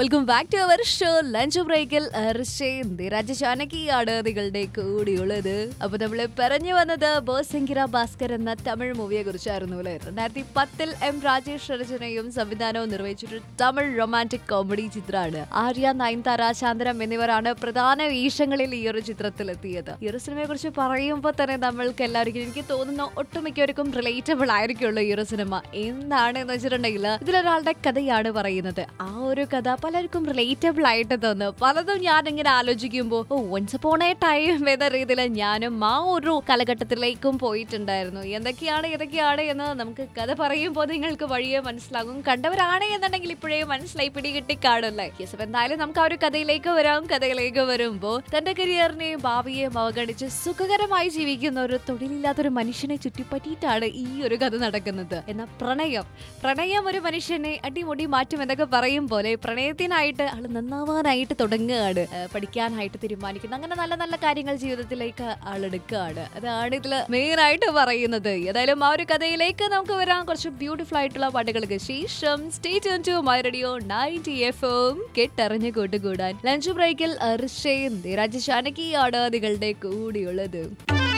welcome back to our show lunch ബ്രേക്കിൽ രാജശാനകിയാണ് നിങ്ങളുടെ കൂടിയുള്ളത് അപ്പൊ നമ്മള് പറഞ്ഞു വന്നത് ബോസെങ്കിര ഭാസ്കർ എന്ന തമിഴ് മൂവിയെ കുറിച്ചായിരുന്നു അല്ലെ രണ്ടായിരത്തി പത്തിൽ എം രാജേഷ് രചനയും സംവിധാനവും നിർവഹിച്ചിട്ടൊരു തമിഴ് റൊമാൻറ്റിക് കോമഡി ചിത്രമാണ് ആര്യ നയൻതാര ശാന്തരം എന്നിവരാണ് പ്രധാന വേഷങ്ങളിൽ ഈ ഒരു ചിത്രത്തിൽ എത്തിയത് ഈ ഒരു സിനിമയെ കുറിച്ച് പറയുമ്പോൾ തന്നെ നമ്മൾക്ക് എല്ലാവർക്കും എനിക്ക് തോന്നുന്നു ഒട്ടുമിക്കവർക്കും റിലേറ്റബിൾ ആയിരിക്കുള്ളൂ ഈ ഒരു സിനിമ എന്താണ് എന്ന് വെച്ചിട്ടുണ്ടെങ്കിൽ ഇതിലൊരാളുടെ കഥയാണ് പറയുന്നത് ആ ഒരു കഥ പലർക്കും റിലേറ്റബിൾ ആയിട്ട് തോന്നും പലതും ഞാൻ ഇങ്ങനെ ആലോചിക്കുമ്പോൾ oh once upon a time എന്ന രീതിയിൽ ഞാനും ആ ഒരു കാലഘട്ടത്തിലേക്കും പോയിട്ടുണ്ടായിരുന്നു എന്തൊക്കെയാണ് ഏതൊക്കെയാണ് എന്ന് നമുക്ക് കഥ പറയുമ്പോൾ നിങ്ങൾക്ക് വഴിയെ മനസ്സിലാകും കണ്ടവരാണ് എന്നുണ്ടെങ്കിൽ ഇപ്പോഴേ മനസ്സിലായി പിടികിട്ടി കാണുമല്ലേ യെസ് അപ്പൊ എന്തായാലും നമുക്ക് ആ ഒരു കഥയിലേക്ക് വരാം കഥയിലേക്ക് വരുമ്പോൾ തന്റെ കരിയറിനെയും ഭാവിയെയും അവഗണിച്ച് സുഖകരമായി ജീവിക്കുന്ന ഒരു തൊഴിലില്ലാത്തൊരു മനുഷ്യനെ ചുറ്റിപ്പറ്റിയിട്ടാണ് ഈ ഒരു കഥ നടക്കുന്നത് എന്നാൽ പ്രണയം പ്രണയം ഒരു മനുഷ്യനെ അടിമുടി മാറ്റും എന്നൊക്കെ പറയും പോലെ പ്രണയത്തിനായിട്ട് ആള് നന്നാവാനായിട്ട് തുടങ്ങുകയാണ് ഏഹ് പഠിക്കാനായിട്ട് തീരുമാനിക്കുന്നു അങ്ങനെ നല്ല നല്ല കാര്യങ്ങൾ ജീവിതത്തിലേക്ക് ആളെടുക്കുകയാണ് അതാണ് ഇതിൽ മെയിൻ ആയിട്ട് പറയുന്നത് ഏതായാലും ആ ഒരു കഥയിലേക്ക് നമുക്ക് വരാൻ കുറച്ച് ബ്യൂട്ടിഫുൾ ആയിട്ടുള്ള പാട്ടുകൾക്ക് ശേഷം stay to my radio ninety F M കെട്ടറിഞ്ഞ് കൂട്ടുകൂടാൻ ലഞ്ച് ബ്രേക്കിൽ ഋഷയും രാജശാനകിയാണ് നിങ്ങളുടെ കൂടിയുള്ളത്